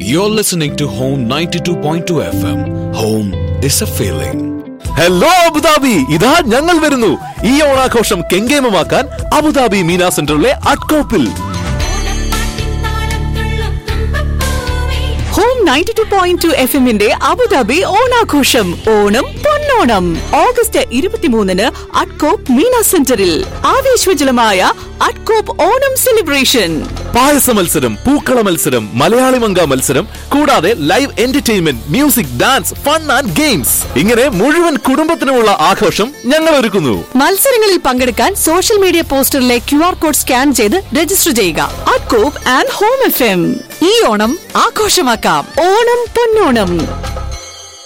You're listening to Home 92.2 FM. Home is a feeling. Hello Abu Dhabi ഇതാ ഞങ്ങൾ വരുന്നു ഈ ഓണാഘോഷം കെങ്കേമമാക്കാൻ അബുദാബി മീന സെന്ററിലെ അട്കോപ്പിൽ home ninety two point two F എമ്മിന്റെ അബുദാബി ഓണാഘോഷം ഓണം പൊന്നോണം ഓഗസ്റ്റ് ഇരുപത്തിമൂന്നിന് അഡ്കോപ്പ് മീന സെന്ററിൽ ആവേശോജ്വലമായ അഡ്കോപ്പ് ഓണം സെലിബ്രേഷൻ പായസ മത്സരം പൂക്കള മത്സരം മലയാളി മങ്ക മത്സരം കൂടാതെ live entertainment music dance fun and games ഇങ്ങനെ മുഴുവൻ കുടുംബത്തിനുമുള്ള ആഘോഷം ഞങ്ങൾ ഒരുക്കുന്നു മത്സരങ്ങളിൽ പങ്കെടുക്കാൻ സോഷ്യൽ മീഡിയ പോസ്റ്ററിലെ ക്യു ആർ കോഡ് സ്കാൻ ചെയ്ത് രജിസ്റ്റർ ചെയ്യുക Adcop and home F M ഈ ഓണം ആഘോഷമാക്കാം ഓണം പൊന്നോണം